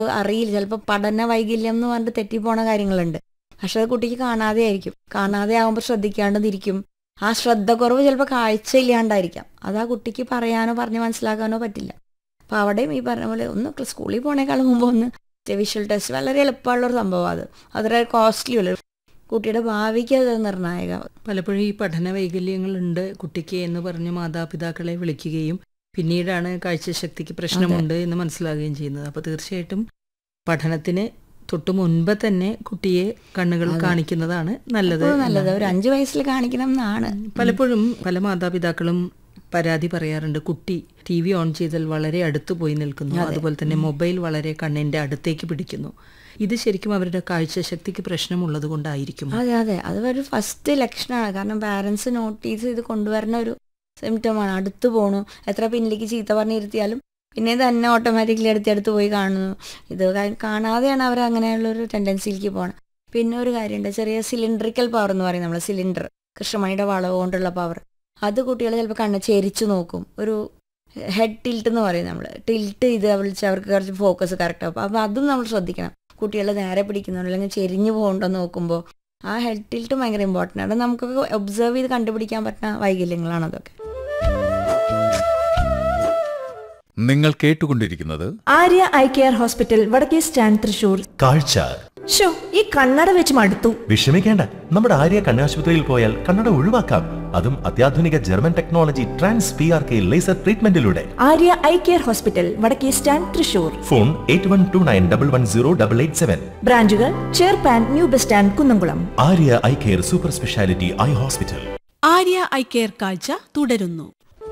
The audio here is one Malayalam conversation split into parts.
അറിയില്ല ചിലപ്പോൾ പഠന വൈകല്യം എന്ന് പറഞ്ഞിട്ട് തെറ്റിപ്പോണ കാര്യങ്ങളുണ്ട് പക്ഷെ അത് കുട്ടിക്ക് കാണാതെ ആയിരിക്കും കാണാതെ ആകുമ്പോൾ ശ്രദ്ധിക്കാണ്ടിരിക്കും ആ ശ്രദ്ധക്കുറവ് ചിലപ്പോൾ കാഴ്ച ഇല്ലാണ്ടായിരിക്കാം അത് ആ കുട്ടിക്ക് പറയാനോ പറഞ്ഞ് മനസ്സിലാക്കാനോ പറ്റില്ല അപ്പോൾ അവിടെയും ഈ പറഞ്ഞ പോലെ ഒന്ന് സ്കൂളിൽ പോണേക്കാളും മുമ്പ് ഒന്ന് വിഷ്വൽ ടെസ്റ്റ് വളരെ എളുപ്പമുള്ളൊരു സംഭവം അത് അത്ര കോസ്റ്റ്ലി ഉള്ളു കുട്ടിയുടെ ഭാവിക്ക് അത് നിർണായക പലപ്പോഴും ഈ പഠന വൈകല്യങ്ങളുണ്ട് കുട്ടിക്ക് എന്ന് പറഞ്ഞ് മാതാപിതാക്കളെ വിളിക്കുകയും പിന്നീടാണ് കാഴ്ചശക്തിക്ക് പ്രശ്നമുണ്ട് എന്ന് മനസ്സിലാകുകയും ചെയ്യുന്നത് അപ്പോൾ തീർച്ചയായിട്ടും പഠനത്തിന് തൊട്ട് മുൻപ് തന്നെ കുട്ടിയെ കണ്ണുകൾ കാണിക്കുന്നതാണ് നല്ലത് എപ്പോഴും നല്ലത് എന്നാണ്. ഒരു അഞ്ചു വയസ്സിൽ കാണിക്കണം എന്നാണ് പലപ്പോഴും പല മാതാപിതാക്കളും പരാതി പറയാറുണ്ട് കുട്ടി ടി വി ഓൺ ചെയ്താൽ വളരെ അടുത്ത് പോയി നിൽക്കുന്നു അതുപോലെ തന്നെ മൊബൈൽ വളരെ കണ്ണിന്റെ അടുത്തേക്ക് പിടിക്കുന്നു ഇത് ശരിക്കും അവരുടെ കാഴ്ചശക്തിക്ക് പ്രശ്നമുള്ളത് കൊണ്ടായിരിക്കും അതെ അതെ അത് ഒരു ഫസ്റ്റ് ലക്ഷണമാണ് കാരണം പാരൻസ് നോട്ടീസ് ചെയ്ത് കൊണ്ടുവരുന്ന ഒരു സിംറ്റമാണ് അടുത്ത് പോണു എത്ര പിന്നിലേക്ക് ചീത്ത പറഞ്ഞിരുത്തിയാലും പിന്നെ തന്നെ ഓട്ടോമാറ്റിക്കലി അടുത്തടുത്ത് പോയി കാണുന്നു ഇത് കാ- കാണാതെയാണ് അവർ അങ്ങനെയുള്ളൊരു ടെൻഡൻസിയിലേക്ക് പോകണം പിന്നെ ഒരു കാര്യമുണ്ട് ചെറിയ സിലിണ്ടറിക്കൽ പവർ എന്ന് പറയും നമ്മൾ സിലിണ്ടർ കൃഷ്ണമണിയുടെ വളവ് കൊണ്ടുള്ള പവർ അത് കുട്ടികൾ ചിലപ്പോൾ കണ്ണ് ചെരിച്ചു നോക്കും ഒരു ഹെഡ് ടിൽട്ട് എന്ന് പറയും നമ്മൾ ടിൽട്ട് ചെയ്ത് വിളിച്ച് അവർക്ക് കുറച്ച് ഫോക്കസ് കറക്റ്റ് ആവും അപ്പോൾ അതും നമ്മൾ ശ്രദ്ധിക്കണം കുട്ടികൾ നേരെ പിടിക്കുന്നുണ്ടോ അല്ലെങ്കിൽ ചെരിഞ്ഞു പോകണ്ടോ നോക്കുമ്പോൾ ആ ഹെഡ് ടിൽട്ട് ഭയങ്കര ഇമ്പോർട്ടൻ്റ് ആണ് നമുക്കൊക്കെ ഒബ്സർവ് ചെയ്ത് കണ്ടുപിടിക്കാൻ പറ്റുന്ന വൈകല്യങ്ങളാണ് അതൊക്കെ നിങ്ങൾ കേട്ടുകൊണ്ടിരിക്കുന്നത് ആര്യ ഐ കെയർ ഹോസ്പിറ്റൽ വടക്കേ സ്റ്റാൻഡ് തൃശൂർ കാഴ്ച ഷോ ഈ കണ്ണട വെച്ച് മടുത്തു വിഷമിക്കേണ്ട നമ്മുടെ ആര്യ കണ്ണാശുപത്രിയിൽ പോയാൽ കണ്ണട ഒഴിവാക്കാം അതും അത്യാധുനിക German technology trans P R K laser ട്രീറ്റ്മെന്റിലൂടെ ആര്യ ഐ കെയർ ഹോസ്പിറ്റൽ വടക്കേ stand Thrissur phone eight one two nine double one zero double eight seven ബ്രാഞ്ചുകൾ ചേർപ്പാൻ new bus stand Kunnamkulam Arya eye care super speciality eye hospital Arya eye care കാഴ്ച തുടരുന്നു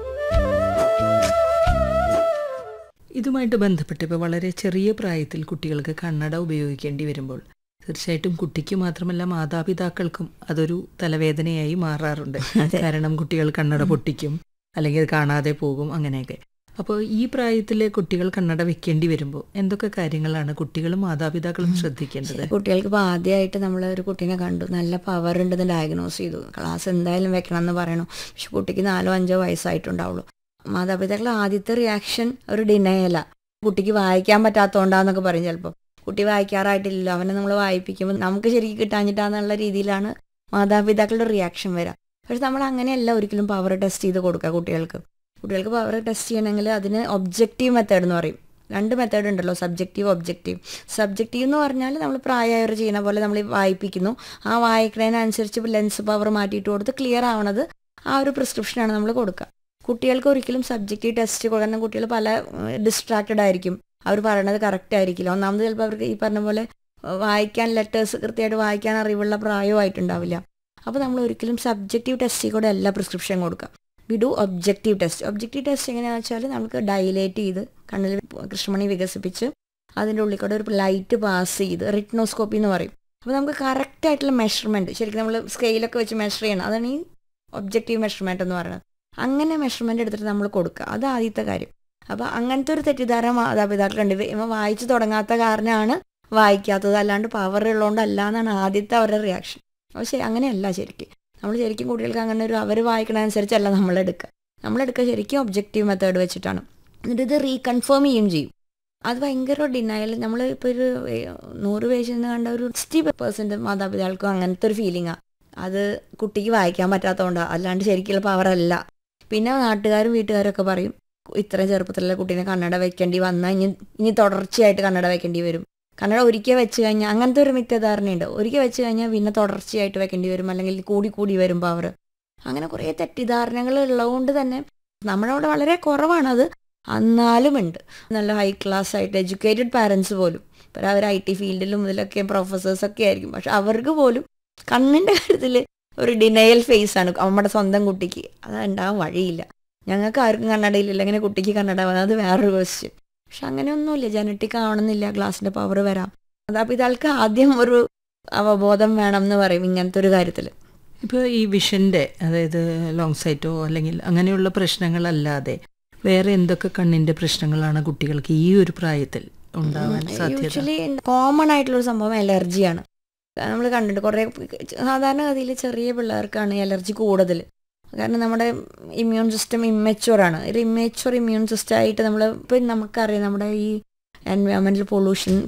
ഇതുമായിട്ട് ബന്ധപ്പെട്ട് ഇപ്പോൾ വളരെ ചെറിയ പ്രായത്തിൽ കുട്ടികൾക്ക് കണ്ണട ഉപയോഗിക്കേണ്ടി വരുമ്പോൾ തീർച്ചയായിട്ടും കുട്ടിക്ക് മാത്രമല്ല മാതാപിതാക്കൾക്കും അതൊരു തലവേദനയായി മാറാറുണ്ട് കാരണം കുട്ടികൾ കണ്ണട പൊട്ടിക്കും അല്ലെങ്കിൽ അത് കാണാതെ പോകും അങ്ങനെയൊക്കെ അപ്പോൾ ഈ പ്രായത്തിലെ കുട്ടികൾ കണ്ണട വെക്കേണ്ടി വരുമ്പോൾ എന്തൊക്കെ കാര്യങ്ങളാണ് കുട്ടികളും മാതാപിതാക്കളും ശ്രദ്ധിക്കേണ്ടത് കുട്ടികൾക്ക് ഇപ്പോൾ ആദ്യമായിട്ട് നമ്മൾ ഒരു കുട്ടീനെ കണ്ടു നല്ല പവർ ഉണ്ടെന്ന് ഡയഗ്നോസ് ചെയ്തു ക്ലാസ് എന്തായാലും വെക്കണം എന്ന് പറയണു പക്ഷെ കുട്ടിക്ക് നാലോ അഞ്ചോ വയസ്സായിട്ടുണ്ടാവുള്ളൂ മാതാപിതാക്കൾ ആദ്യത്തെ റിയാക്ഷൻ ഒരു ഡിനയല കുട്ടിക്ക് വായിക്കാൻ പറ്റാത്തതുകൊണ്ടാന്നൊക്കെ പറയും ചിലപ്പോൾ കുട്ടി വായിക്കാറായിട്ടില്ലല്ലോ അവനെ നമ്മൾ വായിപ്പിക്കുമ്പോൾ നമുക്ക് ശരിക്കും കിട്ടാഞ്ഞിട്ടാന്നുള്ള രീതിയിലാണ് മാതാപിതാക്കളുടെ റിയാക്ഷൻ വരാം പക്ഷെ നമ്മൾ അങ്ങനെയല്ല ഒരിക്കലും പവർ ടെസ്റ്റ് ചെയ്ത് കൊടുക്കുക കുട്ടികൾക്ക് കുട്ടികൾക്ക് പവർ ടെസ്റ്റ് ചെയ്യണമെങ്കിൽ അതിന് ഒബ്ജക്റ്റീവ് മെത്തേഡ് എന്ന് പറയും രണ്ട് മെത്തേഡ് ഉണ്ടല്ലോ സബ്ജക്റ്റീവ് ഒബ്ജക്റ്റീവ് സബ്ജക്റ്റീവ് എന്ന് പറഞ്ഞാൽ നമ്മൾ പ്രായമായവർ ചെയ്യുന്ന പോലെ നമ്മൾ വായിപ്പിക്കുന്നു ആ വായിക്കുന്നതിനനുസരിച്ച് ലെൻസ് പവർ മാറ്റിയിട്ട് കൊടുത്ത് ക്ലിയർ ആവണത് ആ ഒരു പ്രിസ്ക്രിപ്ഷനാണ് നമ്മൾ കൊടുക്കുക കുട്ടികൾക്ക് ഒരിക്കലും സബ്ജക്റ്റീവ് ടെസ്റ്റ് കാരണം കുട്ടികൾ പല ഡിസ്ട്രാക്റ്റഡ് ആയിരിക്കും അവർ പറയണത് കറക്റ്റ് ആയിരിക്കില്ല ഒന്നാമത് ചിലപ്പോൾ അവർക്ക് ഈ പറഞ്ഞ പോലെ ഏഹ്, വായിക്കാൻ ലെറ്റേഴ്സ് കൃത്യമായിട്ട് വായിക്കാൻ അറിവുള്ള പ്രായമായിട്ടുണ്ടാവില്ല അപ്പോൾ നമ്മൾ ഒരിക്കലും സബ്ജക്റ്റീവ് ടെസ്റ്റിൽ കൂടെ അല്ല പ്രിസ്ക്രിപ്ഷൻ കൊടുക്കുക we do objective test objective test എങ്ങനെയാണെന്ന് വെച്ചാൽ നമുക്ക് ഡൈലേറ്റ് ചെയ്ത് കണ്ണിൽ കൃഷ്ണമണി വികസിപ്പിച്ച് അതിൻ്റെ ഉള്ളിൽ കൂടെ ഒരു ലൈറ്റ് പാസ് ചെയ്ത് റിറ്റ്നോസ്കോപ്പി എന്ന് പറയും അപ്പോൾ നമുക്ക് കറക്റ്റ് ആയിട്ടുള്ള മെഷർമെൻറ്റ് ശരിക്കും നമ്മൾ സ്കെയിലൊക്കെ വെച്ച് മെഷർ ചെയ്യണം അതാണ് ഈ ഒബ്ജക്റ്റീവ് മെഷർമെൻറ്റ് എന്ന് പറയുന്നത് അങ്ങനെ മെഷർമെൻറ്റ് എടുത്തിട്ട് നമ്മൾ കൊടുക്കുക അത് ആദ്യത്തെ കാര്യം അപ്പോൾ അങ്ങനത്തെ ഒരു തെറ്റിദ്ധാരണ മാതാപിതാക്കളുണ്ട് ഇവ ഇവ വായിച്ചു തുടങ്ങാത്ത കാരണമാണ് വായിക്കാത്തത് അല്ലാണ്ട് പവർ ഉള്ളതുകൊണ്ടല്ല എന്നാണ് ആദ്യത്തെ അവരുടെ റിയാക്ഷൻ അപ്പോൾ ശരി അങ്ങനെയല്ല ശരിക്കും നമ്മൾ ശരിക്കും കുട്ടികൾക്ക് അങ്ങനെ ഒരു അവർ വായിക്കണതനുസരിച്ചല്ല നമ്മൾ എടുക്കുക നമ്മളെടുക്കുക ശരിക്കും ഒബ്ജക്റ്റീവ് മെത്തേഡ് വെച്ചിട്ടാണ് എന്നിട്ട് ഇത് റീകൺഫേം ചെയ്യും ചെയ്യും അത് ഭയങ്കര ഡിനയൽ നമ്മൾ ഇപ്പോൾ ഒരു ഏഹ്, നൂറ് പേഷ്യൻ്റ് കണ്ട ഒരു സിക്സ്റ്റി പെർസെൻറ്റ് മാതാപിതാക്കൾക്കും അങ്ങനത്തെ ഒരു ഫീലിംഗാണ് അത് കുട്ടിക്ക് വായിക്കാൻ പറ്റാത്തതുകൊണ്ടാണ് അല്ലാണ്ട് ശരിക്കുള്ള പവറല്ല പിന്നെ നാട്ടുകാരും വീട്ടുകാരും ഒക്കെ പറയും ഇത്രയും ചെറുപ്പത്തിലുള്ള കുട്ടീനെ കണ്ണട വെക്കേണ്ടി വന്നാൽ ഇനി ഇനി തുടർച്ചയായിട്ട് കണ്ണട വെക്കേണ്ടി വരും കണ്ണട ഒരിക്കൽ വെച്ച് കഴിഞ്ഞാൽ അങ്ങനത്തെ ഒരു മിഥ്യധാരണയുണ്ട് ഒരിക്കൽ വെച്ച് കഴിഞ്ഞാൽ പിന്നെ തുടർച്ചയായിട്ട് വെക്കേണ്ടി വരും അല്ലെങ്കിൽ കൂടി കൂടി വരും പവർ അങ്ങനെ കുറേ തെറ്റിദ്ധാരണകൾ ഉള്ളതുകൊണ്ട് തന്നെ നമ്മുടെ അവിടെ വളരെ കുറവാണത് എന്നാലും ഉണ്ട് നല്ല ഹൈ ക്ലാസ് ആയിട്ട് എഡ്യൂക്കേറ്റഡ് പാരൻസ് പോലും ഇപ്പം അവർ ഐ ടി ഫീൽഡിലും ഇതിലൊക്കെ പ്രൊഫസേഴ്സൊക്കെ ആയിരിക്കും പക്ഷെ അവർക്ക് പോലും കണ്ണിൻ്റെ കാര്യത്തിൽ ഒരു ഡിനയൽ ഫേസ് ആണ് നമ്മുടെ സ്വന്തം കുട്ടിക്ക് അത് ഉണ്ടാവാൻ വഴിയില്ല ഞങ്ങൾക്ക് ആർക്കും കണ്ണടയിലില്ല ഇങ്ങനെ കുട്ടിക്ക് കണ്ണട വന്നത് അത് വേറൊരു ക്വസ്റ്റ്യൻ പക്ഷെ അങ്ങനെയൊന്നുമില്ല ജനറ്റിക് ആവണമെന്നില്ല ഗ്ലാസിൻ്റെ പവർ വരാം മാതാപിതാക്കൾക്ക് ആദ്യം ഒരു അവബോധം വേണം എന്ന് പറയും ഇങ്ങനത്തെ ഒരു കാര്യത്തിൽ ഇപ്പോൾ ഈ വിഷന്റെ അതായത് ലോങ് സൈറ്റോ അല്ലെങ്കിൽ അങ്ങനെയുള്ള പ്രശ്നങ്ങളല്ലാതെ വേറെ എന്തൊക്കെ കണ്ണിന്റെ പ്രശ്നങ്ങളാണ് കുട്ടികൾക്ക് ഈ ഒരു പ്രായത്തിൽ ഉണ്ടാവാൻ സാധ്യത യൂഷ്വലി കോമൺ ആയിട്ടുള്ള ഒരു സംഭവം അലർജിയാണ് നമ്മൾ കണ്ടിട്ടുണ്ട് കുറേ സാധാരണഗതിയിൽ ചെറിയ പിള്ളേർക്കാണ് അലർജി കൂടുതൽ കാരണം നമ്മുടെ ഇമ്മ്യൂൺ സിസ്റ്റം ഇമ്മച്ചുവർ ആണ് ഒരു ഇമ്മച്ചുവർ ഇമ്മ്യൂൺ സിസ്റ്റം ആയിട്ട് നമ്മൾ ഇപ്പം നമുക്കറിയാം നമ്മുടെ ഈ എൻവയോൺമെൻറ്റൽ പൊല്യൂഷൻ